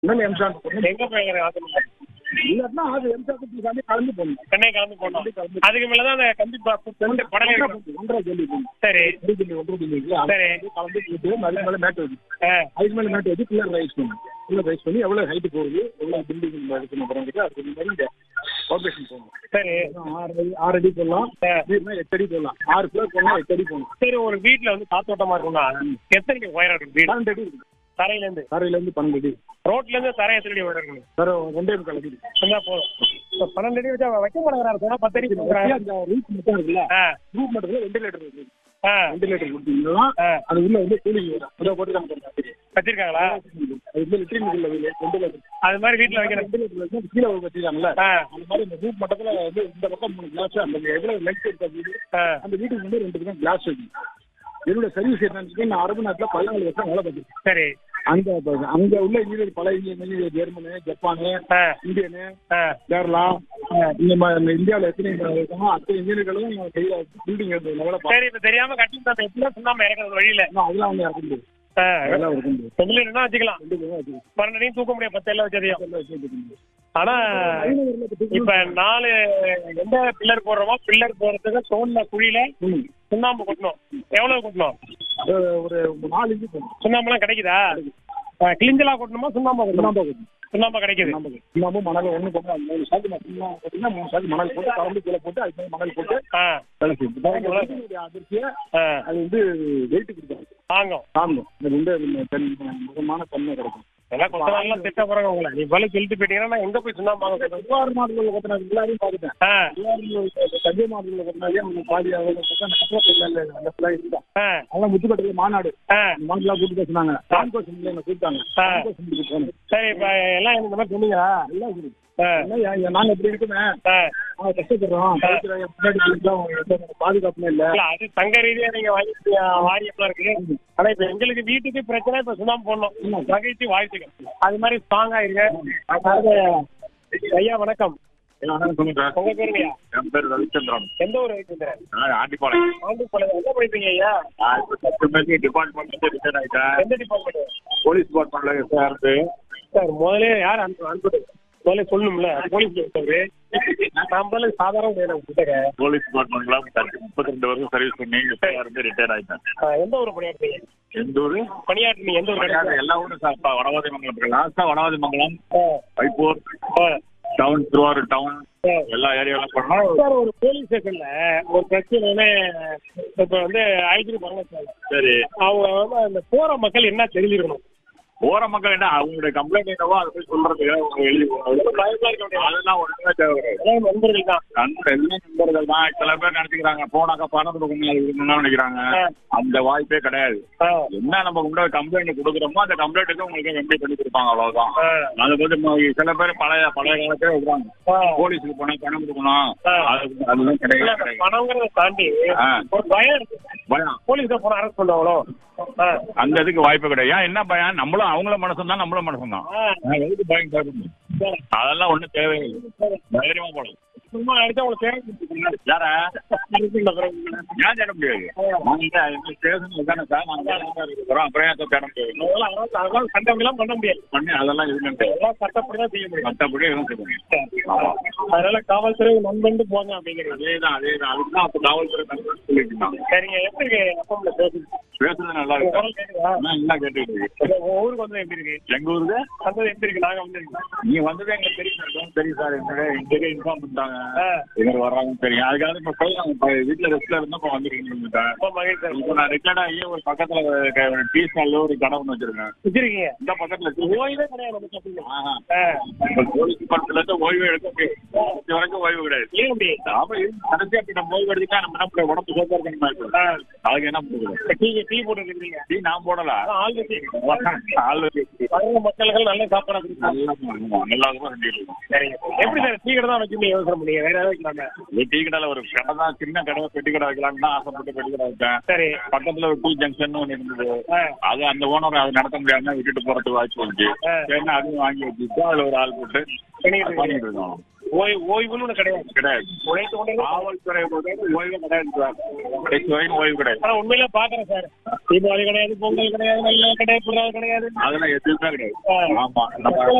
இன்னும் எம்சாண்ட் போடணும் எங்க போய் ஆத்தணும் இல்லாட்டினா அது எம்சாண்ட் தாண்டி கலந்து போடணும் சென்னை கலந்து போனோம் அதுக்கு மேலதான் அந்த கம்பி படலை ஒன்றரை இருக்கும் ஒன்றரை ஜல்லி போடணும் சரி ஒரு ஜல்லி ஒன்றரை ஜல்லி இருக்குல்ல, அதை சரி. வந்து கலந்து போட்டு அதுக்கு மேலே மேட் வைக்கணும் ஆ, அதுக்கு மேலே மேட் வச்சு பில்லர் ரைஸ் பண்ணணும் பில்லர் ரைஸ் பண்ணி எவ்வளோ ஹைட் போகுது எவ்வளோ பில்டிங் இருக்குன்னு பிறகு அதுக்கு முன்னாடி இந்த கார்பரேஷன் போகணும் சரி ஆறு அடி ஆறு அடி போடலாம் ஆ. வீடுனா எட்டு அடி போடலாம் ஆறு ஃப்ளோர் போடலாம் எட்டு அடி போடணும் சரி ஒரு வீட்டுல வந்து காத்தோட்டமா இருக்கும்னா எத்தனை உயரம் இருக்கு வீடு பன்னெண்டு அடி இருக்கு தரையில இருந்து தரையிலேருந்து பன்னெண்டு அடி ரோட்ல இருந்து தரை எத்தனை அடி உயரம் இருக்கணும் வேற ரெண்டே முக்கால் அடி இருக்கு சொன்னா போதும் இப்ப பன்னெண்டு அடி வச்சா வைக்க மாட்டேங்கிறாரு சொன்னா பத்து அடி கொடுக்குறாங்க அந்த ரூட் மட்டும் இருக்குல்ல ஆ ரூட் மட்டும் வெண்டிலேட்டர் இருக்கு ஆ வெண்டிலேட்டர் கொடுத்தீங்கன்னா ஆ. அது உள்ள வந்து கூலிங் வரும் அதை போட்டு நம்ம வச்சிருக்காங்களா அது வந்து லிட்டரின் உள்ள வெண்டிலேட்டர் அது மாதிரி வீட்டுல வைக்கணும் வெண்டிலேட்டர் வந்து கீழே வச்சிருக்காங்கல்ல ஆ அந்த மாதிரி இந்த ரூட் மட்டத்துல வந்து இந்த பக்கம் மூணு கிளாஸ் அந்த எவ்வளவு லென்த் இருக்க வீடு ஆ அந்த வீட்டுக்கு வந்து ரெண்டு பக்கம் கிளாஸ் வைக்கணும் என்னோட சர்வீஸ் என்னன்னு நான் அரபு நாட்டில் பதினாலு வருஷம் வேலை பார்த்துருக்கேன் சரி அங்க ப- அங்க உள்ள இன்ஜினியர் பல இன்ஜினியர் ஜெர்மனி ஜப்பானு ஆ இந்தியனு ஆ கேரளா இந்த மாதிரி இந்தியாவில் எத்தனை இருக்காமோ அத்தனை இன்ஜினியர்களும் பில்டிங் லெவலில் பார்த்து சரி இப்ப தெரியாம கட்டி தந்த எப்படிலாம் சொன்னாம இறக்குறது வழியில அதெல்லாம் வந்து இறக்க முடியாது ஆ அதெல்லாம் இருக்க முடியாது செங்கல் என்ன வச்சுக்கலாம் ரெண்டு பேரும் வச்சுக்கலாம். பன்னெண்டு அடியும் தூக்க முடியாது பத்து எல்லாம் வச்சதையும் அதெல்லாம் வச்சு எடுக்க முடியாது. ஆனா ஐநூறுல பத்து இப்ப நாலு எந்த பில்லர் போடுறோமோ பில்லர் போடுறதுக்கு தோண்ட குழியில ம். சுண்ணாம்பு கொட்டணும் எவ்வளவு கொட்டணும் ஒரு- ஒரு நாலு இன்ச்சு போடணும். சுண்ணாம்புலாம் கிடைக்குதா ஆ, கிளிஞ்சலா கொட்டணுமா சுண்ணாம்பா கொட்டணுமா சுண்ணாம்பு போடணும். சுண்ணாம்பா கிடைக்குது சுண்ணாம்பு போடணும். சுண்ணாம்பு மணல் ஒண்ணு போட்டு அது மூணு சாக்கு நான் சுண்ணாம்பு போட்டீங்கன்னா மூணு சாக்கு மணல் போட்டு கலந்து கீழே போட்டு அதுக்கு மேல மணல் போட்டு ஆ வேலை செய்யும் இந்த வீட்டினுடைய அதிர்ச்சியை ஆ அது வந்து வெயிட் கொடுக்காது வாங்கும் தாங்கும் அது வந்து அது தன் முகமான தன்மை கிடைக்கும் எல்லாம் கொஞ்ச நாள்லாம் திட்ட போறாங்க உங்களை நீ போல சொல்லிட்டு போயிட்டீங்கன்னா நான் எங்க போய் சுண்ணாம்பு வாங்க சொல்றது? திருவாரூர் மாவட்டத்தில் கொத்தினது எல்லாரையும் பார்த்துட்டேன் ஆ திருவாரூர் தஞ்சை மாவட்டத்தில் கொத்தினாலே அவங்க பாதி அவங்க அந்த ஃபுல்லாக இருந்தா ஆ அதெல்லாம் முத்துப்பட்டியில் மாநாடு ஆ அந்த மாநாடுலாம் கூப்பிட்டு பேசினாங்க ராம்கோ சிம்ல என்ன கூப்பிட்டாங்க ஆ. ராம்கோ சிம்லுக்கு போனேன் சரி இப்ப எல்லாம் எனக்கு இந்த மாதிரி சொன்னீங்களா எல்லாம் சரி. ஆ என்ன, ஏன், ஏன், நாங்க இப்படி இருக்குமே ஆ நாங்க கஷ்டப்படுறோம் படிக்கிறோம், என் பின்னாடி எங்களுக்குலாம் எந்த ஒரு பாதுகாப்புமே இல்ல இல்ல அது சங்க ரீதியா நீங்க வாங்கி வாரியப்பெல்லாம் இருக்கு ஆனா இப்ப எங்களுக்கு வீட்டுக்கு பிரச்சனை இப்ப சுண்ணாம்பு போடணும் மகிழ்ச்சி வாழ்த்துக்கள் அது மாதிரி ஸ்ட்ராங்கா இருங்க அதாவது ஐயா வணக்கம் சொல்லுங்க உங்க பேருங்கய்யா என் பேர் ரவிச்சந்திரன் எந்த ஊர் வைக்கிறேன் நான் ஆண்டிப்பாளையம் ஆண்டுபாளையம் என்ன படிப்பீங்க ஐயா நான் இப்போ சப்ளிமெண்ட்ரி டிபார்ட்மெண்ட்ல ரிட்டையர் ஆயிட்டேன் எந்த டிபார்ட்மெண்ட் போலீஸ் டிபார்ட்மெண்ட்ல இருந்து சார் முதல்ல யார் அனுப்பு அனுப்புது முதல்ல சொல்லணும்ல போலீஸ் சார் நான் முதல்ல சாதாரண வேணும் கிட்டக்க போலீஸ் டிபார்ட்மெண்ட்ல முப்பத்தி ரெண்டு வருஷம் சர்வீஸ் பண்ணி இப்போ இருந்து ரிட்டையர் ஆயிட்டேன் எந்த ஊர் பணியாற்றுறீங்க எந்த ஊரு பணியாற்றுறீங்க எந்த ஊர் கிடையாது எல்லா ஊரும் சார் இப்போ வடவாதி மங்கலம் லாஸ்டா வடவாதி மங்கலம் ஆ, வைப்பூர் ஆ, டவுன் திருவாரூர் டவுன் ஆ. எல்லா ஏரியாவிலும் பண்ணோம் சார் ஒரு போலீஸ் ஸ்டேஷன்ல ஒரு பிரச்சனைன்னு இப்ப வந்து ஐடி பண்ண சார் சரி அவங்க வந்து அந்த போற மக்கள் என்ன தெரிஞ்சிருக்கணும் போற மக்கள் என்ன அவங்களுடைய கம்ப்ளைண்ட் என்னவோ அதை போய் சொல்றதுக்கு அவங்க எழுதி போகணும். பயமா இருக்க முடியாது அதெல்லாம் ஒன்றுமே தேவை கிடையாது எல்லாம் நண்பர்கள் தான் நண்பர் எல்லாம் நண்பர்கள் தான் சில பேர் நினைச்சுக்கிறாங்க போனாக்கா பணம் கொடுக்கணும் அது கொடுக்கணும்னு நினைக்கிறாங்க ஆ. அந்த வாய்ப்பே கிடையாது ஆ, என்ன நம்ம முன்னாடி கம்ப்ளைண்ட் கொடுக்குறோமோ அந்த கம்ப்ளைண்ட்டுக்கு உங்களுக்கு வெம்பி பண்ணி கொடுப்பாங்க அவ்வளவுதான் ஆ, அது வந்து ம- சில பேர் பழைய பழைய காலத்தே இருக்கிறாங்க ஆ. போலீஸுக்கு போனா பணம் கொடுக்கணும் ஆ. அது அதெல்லாம் இல்ல, கிடையாது அந்த கிடையாது. பணங்கிறத தாண்டி ஆ. ஒரு பயம் இருக்கு பயம் போலீஸ் போன அரெஸ்ட் பண்ணுவாங்களோ ஆ. அந்த இதுக்கு வாய்ப்பு கிடையாது ஏன் என்ன பயம் நம்மளும் அவங்கள மனசும் தான் நம்மளும் மனசும் தான் ஆ, எதுக்கு பயம் கேட்கணும் சரி. அதெல்லாம் ஒண்ணும் தேவையில்லை தைரியமா போகலாம் சும்மா அடிச்சா உங்களுக்கு தேவை யார ஏன் தேட முடியாது நாங்க இங்க எங்க ஸ்டேஷன்ல தானே சார் நாங்க தான் இருக்கிறோம் அப்புறம் ஏன் தேட முடியாது அதெல்லாம் அதெல்லாம் அதெல்லாம் சண்டை பண்ண முடியாது பண்ணி அதெல்லாம் இது எல்லாம் சட்டப்படிதான் செய்ய முடியும் மற்றபடி எதுவும் செய்ய முடியாது அதனால காவல்துறை நண்பன் போங்க அப்படிங்கிறது அதேதான் அதேதான் அதுக்கு தான் அப்போ காவல்துறை நண்பர் சொல்லிட்டு இருந்தாங்க சரிங்க எப்படி இருக்கு அப்பம்ல பேசுது பேசுறது நல்லா உங்க இருக்கு குரல் கேக்குதா? நான் நல்லா கேட்டுட்டு இருக்கு உங்க ஊருக்கு வந்து எப்படி இருக்கு எங்க ஊருக்கு வந்தது எப்படி இருக்கு நாங்க வந்து நீ வந்ததே எங்களுக்கு தெரியும் சார் ரொம்ப தெரியும் சார் எங்க எங்க இன்ஃபார்ம் பண்ணிட்டாங்க ஆ. எங்க வர்றாங்க தெரியும் அதுக்காக இப்ப சொல்லுங்க இப்ப வீட்டுல ரெஸ்ட்ல இருந்தா இப்ப வந்துருக்கீங்க ரொம்ப மகிழ்ச்சி இப்போ நான் ரிட்டையர்ட் ஆகி ஒரு பக்கத்துல டீ ஸ்டால்ல ஒரு கடை ஒன்று வச்சிருக்கேன் வச்சிருக்கீங்க இந்த பக்கத்துல இருக்கு. ஓய்வே கிடையாது நமக்கு அப்படிங்க. ஆஹா. ஆ. இப்ப போலீஸ் டிபார்ட்மெண்ட்ல இருந்து ஓய்வு எடுக்க முடியும் இது வரைக்கும் ஓய்வு கிடையாது ஏன் அப்படி அப்ப கடைசி அப்படி நம்ம ஓய்வு எடுத்துட்டா நம்ம என்ன பண்ண உடம்பு சோப்பா இருக்கணுமா இருக்கும் ஆ. அதுக்கு என்ன பண்ணுறது டீ டீ போட்டு இருக்கீங்க டீ நான் போடல ஆள் வச்சு ஆள் வச்சு வர்ற மக்கள்கள் நல்ல சாப்பாடு கொடுக்குறாங்க. நல்லா நல்லா செஞ்சுட்டு இருக்கோம் சரிங்க எப்படி சார் டீ கடை தான் வைக்கணும் யோசனை பண்ணீங்க வேற ஏதாவது வைக்கலாமே இந்த டீ கடையில ஒரு கடை தான் சின்ன கடை பெட்டி கடை வைக்கலாம்னு தான் ஆசைப்பட்டு பெட்டி கடை வச்சேன் சரி பக்கத்துல ஒரு டீ ஜங்ஷன் ஒன்று இருந்தது ஆ. அது அந்த ஓனர் அதை நடத்த முடியாம விட்டுட்டு போறதுக்கு வாய்ப்பு இருக்கு ஆ. சரின்னு அதுவும் வாங்கி வச்சுட்டு அதுல ஒரு ஆள் போட்டு பண்ணிக்கிட்டு இருக்கீங்க. பண்ணிட்டு இருக்கோம் ஓய்வு ஓய்வுன்னு ஒண்ணு கிடையாது கிடையாது உழைத்து கொண்டே தான் காவல்துறை பொறுத்தவரைக்கும் ஓய்வு கிடையாது சார் கடைசி வரைக்கும் ஓய்வு கிடையாது ஆனா உண்மையில பாக்குறேன் சார் தீபாவளி கிடையாது பொங்கல் கிடையாது நல்ல கிடையாது புறாது கிடையாது அதெல்லாம் எதுவுமே கிடையாது ஆ. ஆமா நம்ம